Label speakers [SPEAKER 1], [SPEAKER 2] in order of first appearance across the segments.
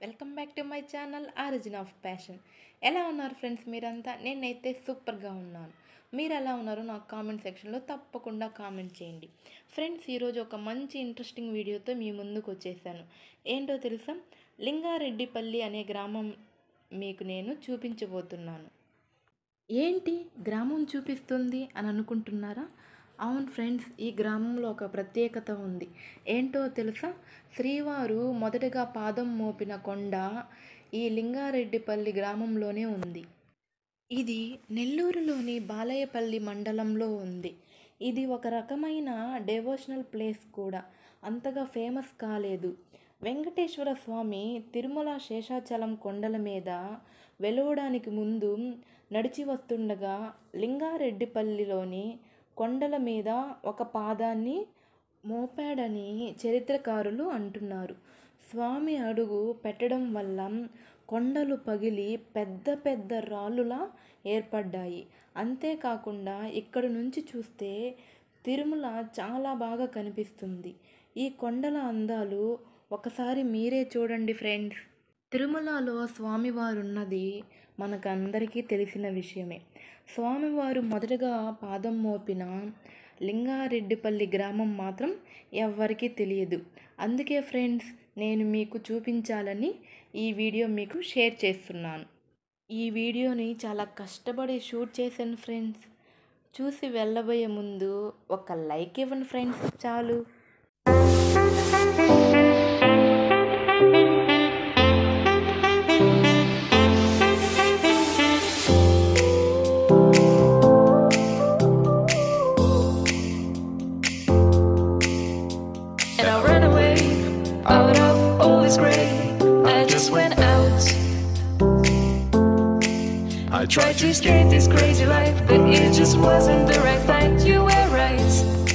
[SPEAKER 1] Welcome back to my channel origin of passion ఎలా ఉన్నారు friends మీరంతా నేనైతే సూపర్గా ఉన్నాను మీరు ఎలా ఉన్నారో నాకు కామెంట్ సెక్షన్లో తప్పకుండా కామెంట్ చేయండి ఫ్రెండ్స్ ఈరోజు ఒక మంచి ఇంట్రెస్టింగ్ వీడియోతో మీ ముందుకు వచ్చేసాను ఏంటో తెలుసా లింగారెడ్డిపల్లి అనే గ్రామం మీకు నేను చూపించబోతున్నాను ఏంటి గ్రామం చూపిస్తుంది అని అనుకుంటున్నారా అవును ఫ్రెండ్స్ ఈ గ్రామంలో ఒక ప్రత్యేకత ఉంది ఏంటో తెలుసా శ్రీవారు మొదటగా పాదం మోపిన కొండ ఈ లింగారెడ్డిపల్లి గ్రామంలోనే ఉంది ఇది నెల్లూరులోని బాలయ్యపల్లి మండలంలో ఉంది ఇది ఒక రకమైన డెవోషనల్ ప్లేస్ కూడా అంతగా ఫేమస్ కాలేదు వెంకటేశ్వర స్వామి తిరుమల శేషాచలం కొండల మీద వెలవడానికి ముందు నడిచి వస్తుండగా లింగారెడ్డిపల్లిలోని కొండల మీద ఒక పాదాన్ని మోపాడని చరిత్రకారులు అంటున్నారు స్వామి అడుగు పెట్టడం వల్ల కొండలు పగిలి పెద్ద పెద్ద రాళ్ళులా ఏర్పడ్డాయి అంతేకాకుండా ఇక్కడ నుంచి చూస్తే తిరుమల చాలా బాగా కనిపిస్తుంది ఈ కొండల అందాలు ఒకసారి మీరే చూడండి ఫ్రెండ్స్ తిరుమలలో స్వామివారు ఉన్నది మనకందరికీ తెలిసిన విషయమే స్వామివారు మొదటగా పాదం మోపిన లింగారెడ్డిపల్లి గ్రామం మాత్రం ఎవ్వరికీ తెలియదు అందుకే ఫ్రెండ్స్ నేను మీకు చూపించాలని ఈ వీడియో మీకు షేర్ చేస్తున్నాను ఈ వీడియోని చాలా కష్టపడి షూట్ చేశాను ఫ్రెండ్స్ చూసి వెళ్ళబోయే ముందు ఒక లైక్ ఇవ్వండి ఫ్రెండ్స్ చాలు
[SPEAKER 2] And I ran away out of all this gray. I just went out. I tried to escape this crazy life, but it just wasn't the right fight. You were right.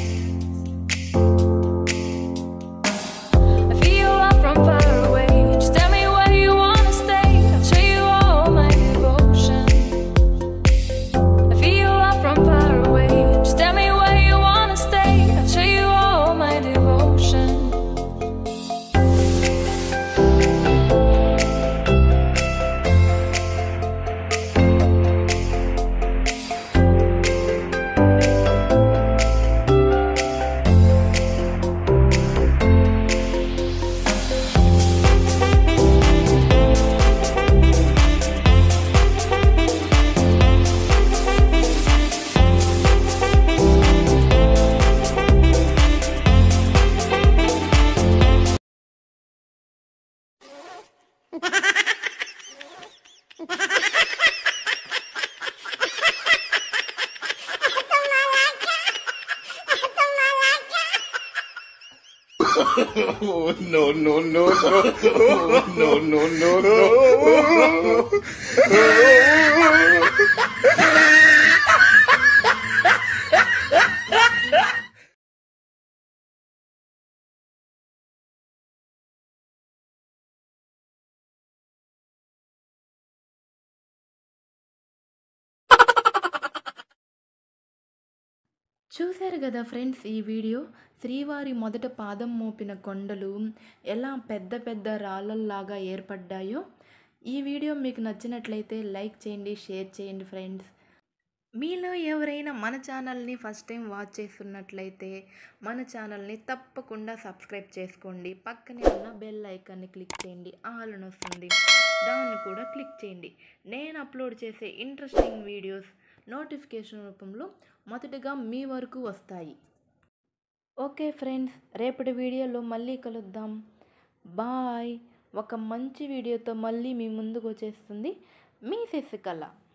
[SPEAKER 2] I feel love from far away. Just tell me where you wanna stay. I'll show you all my devotion. I feel love from far away. Just tell me where you wanna stay. I'll show you all my devotion.
[SPEAKER 3] Oh, no, no, no, no. Oh, no, no, no, no.
[SPEAKER 1] చూశారు కదా friends ఈ video శ్రీవారి మొదట పాదం మోపిన కొండలు ఎలా పెద్ద పెద్ద రాళ్ళల్లాగా ఏర్పడ్డాయో ఈ వీడియో మీకు నచ్చినట్లయితే లైక్ చేయండి షేర్ చేయండి ఫ్రెండ్స్ మీలో ఎవరైనా మన ఛానల్ని ఫస్ట్ టైం వాచ్ చేస్తున్నట్లయితే మన ఛానల్ని తప్పకుండా సబ్స్క్రైబ్ చేసుకోండి పక్కనే ఉన్న బెల్ ఐకాన్ని క్లిక్ చేయండి ఆల్ అని వస్తుంది దాన్ని కూడా క్లిక్ చేయండి నేను అప్లోడ్ చేసే ఇంట్రెస్టింగ్ వీడియోస్ నోటిఫికేషన్ రూపంలో మొదటగా మీ వరకు వస్తాయి ఓకే ఫ్రెండ్స్ రేపటి వీడియోలో మళ్ళీ కలుద్దాం బాయ్ ఒక మంచి వీడియోతో మళ్ళీ మీ ముందుకు వచ్చేస్తుంది మీ శశికళ